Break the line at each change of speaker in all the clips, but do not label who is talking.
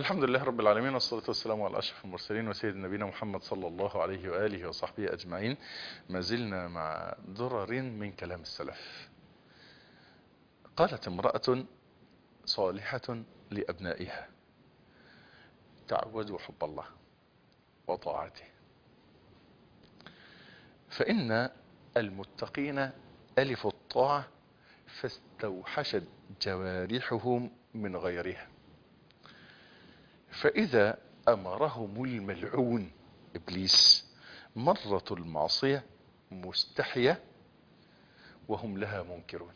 الحمد لله رب العالمين والصلاة والسلام على أشرف المرسلين وسيد نبينا محمد صلى الله عليه وآله وصحبه أجمعين ما زلنا مع درر من كلام السلف قالت امرأة صالحة لأبنائها تعودوا حب الله وطاعته فإن المتقين ألف الطاعة فاستوحشت جوارحهم من غيرها فإذا أمرهم الملعون إبليس مرة المعصية مستحية وهم لها منكرون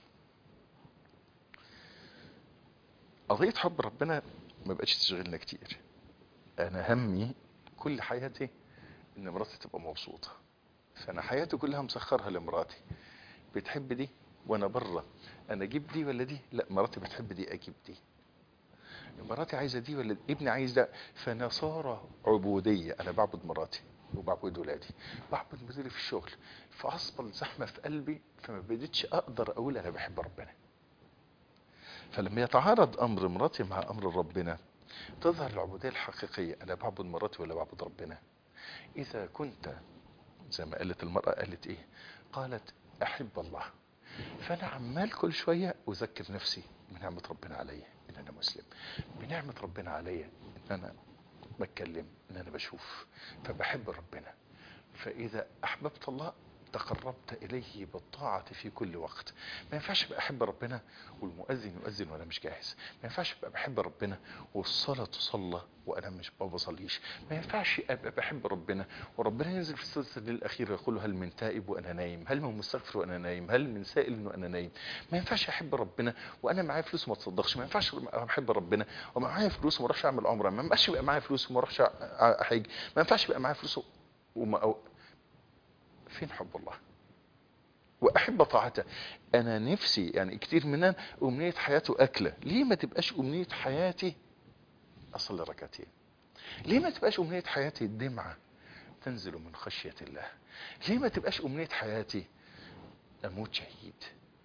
قضية حب ربنا ما بقتش تشغلنا كتير أنا همي كل حياتي إن مراتي تبقى مبسوطة فأنا حياتي كلها مسخرها لمراتي بتحب دي وأنا بره أنا أجيب دي ولا دي لا مراتي بتحب دي أجيب دي مراتي عايزه دي ولا ابني عايز ده فانا صار عبوديه انا بعبد مراتي وبعبد ولادي بعبد مديري في الشغل فاصبر زحمه في قلبي فما بديتش اقدر اقول انا بحب ربنا فلما يتعارض امر مراتي مع امر ربنا تظهر العبوديه الحقيقيه انا بعبد مراتي ولا بعبد ربنا اذا كنت زي ما قالت المراه قالت ايه قالت احب الله فانا عمال كل شويه اذكر نفسي بنعمه ربنا عليا ان انا مسلم بنعمة ربنا عليا ان انا بتكلم ان انا بشوف فبحب ربنا فاذا احببت الله تقربت اليه بالطاعة في كل وقت ما ينفعش ابقى احب ربنا والمؤذن يؤذن وانا مش جاهز ما ينفعش ابقى بحب ربنا والصلاة تصلى وانا مش ما بصليش ما ينفعش ابقى بحب ربنا وربنا ينزل في السلسلة الاخيرة يقول هل من تائب وانا نايم هل من مستغفر وانا نايم هل من سائل وانا نايم ما ينفعش احب ربنا وانا معايا فلوس وما تصدقش ما ينفعش احب ربنا وما معايا فلوس وما اروحش اعمل عمره ما ينفعش يبقى معايا فلوس وما اروحش احج ما ينفعش يبقى معايا فلوس وما أو... فين حب الله واحب طاعته انا نفسي يعني كتير مننا امنية حياته اكلة ليه ما تبقاش امنية حياتي اصلي ركعتين ليه ما تبقاش امنية حياتي الدمعة تنزل من خشية الله ليه ما تبقاش امنية حياتي اموت شهيد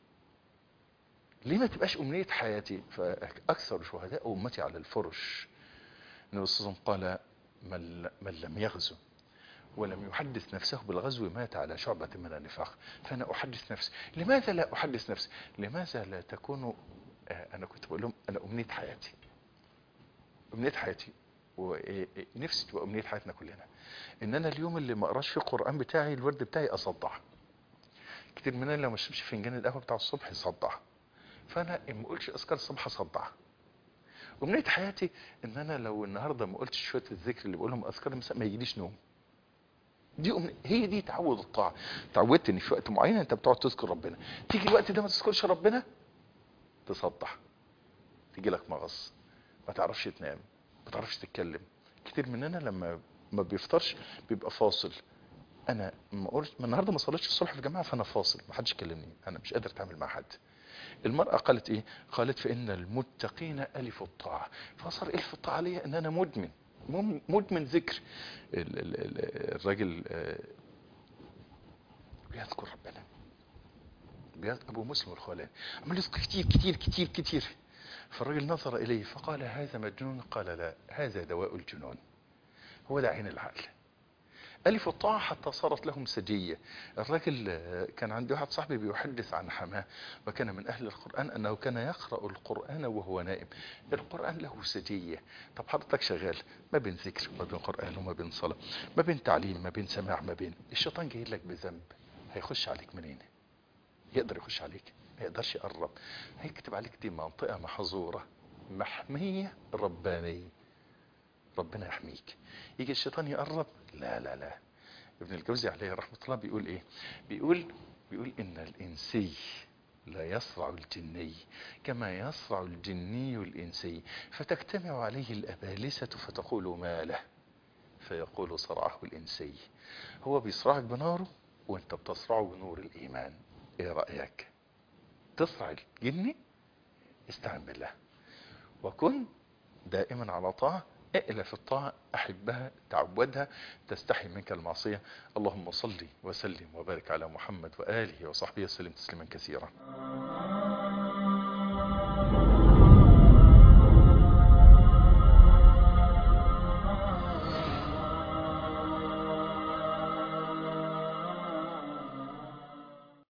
ليه ما تبقاش امنية حياتي فاكثر شهداء امتي على الفرش النبي صلى الله عليه وسلم قال من, من لم يغزو ولم يحدث نفسه بالغزو مات على شعبة من النفاق فأنا أحدث نفسي لماذا لا أحدث نفسي لماذا لا تكون أنا كنت بقول لهم أنا أمنية حياتي أمنية حياتي ونفسي تبقى أمنية حياتنا كلنا إن أنا اليوم اللي ما أقراش فيه القرآن بتاعي الورد بتاعي أصدع كتير مننا لو ما شربش فنجان القهوة بتاع الصبح يصدع فأنا ما أقولش أذكار الصبح أصدع أمنية حياتي إن أنا لو النهاردة ما قلتش شوية الذكر اللي بقولهم أذكار المساء ما يجيليش نوم دي أمنية. هي دي تعود الطاعة تعودت ان في وقت معين انت بتقعد تذكر ربنا تيجي الوقت ده ما تذكرش ربنا تصدع تيجي لك مغص ما تعرفش تنام ما تعرفش تتكلم كتير مننا لما ما بيفطرش بيبقى فاصل انا ما قلت ما النهارده ما صليتش الصبح في جماعه فانا فاصل ما حدش كلمني انا مش قادر اتعامل مع حد المرأة قالت ايه قالت فإن المتقين ألف الطاعة فصار ألف الطاعة ليا ان انا مدمن مدمن ذكر الراجل بيذكر ربنا ابو مسلم الخولاني عمال يذكر كتير كتير كتير كتير فالراجل نظر اليه فقال هذا مجنون قال لا هذا دواء الجنون هو ده عين العقل ألف الطاعة حتى صارت لهم سجية الراجل كان عندي واحد صاحبي بيحدث عن حماه وكان من أهل القرآن أنه كان يقرأ القرآن وهو نائم القرآن له سجية طب حضرتك شغال ما بين ذكر ما بين قرآن وما بين صلاة ما بين تعليم ما بين سماع ما بين الشيطان جاي لك بذنب هيخش عليك منين يقدر يخش عليك ما يقدرش يقرب هيكتب عليك دي منطقة محظورة محمية ربانية ربنا يحميك يجي الشيطان يقرب لا لا لا ابن الجوزي عليه رحمة الله بيقول ايه بيقول بيقول ان الانسي لا يصرع الجني كما يصرع الجني الانسي فتجتمع عليه الابالسة فتقول ما له فيقول صرعه الانسي هو بيصرعك بناره وانت بتصرعه بنور الايمان ايه رأيك تصرع الجني استعن بالله وكن دائما على طاعة اقلف الطاعة احبها تعودها تستحي منك المعصية اللهم صل وسلم وبارك على محمد وآله وصحبه وسلم تسليما كثيرا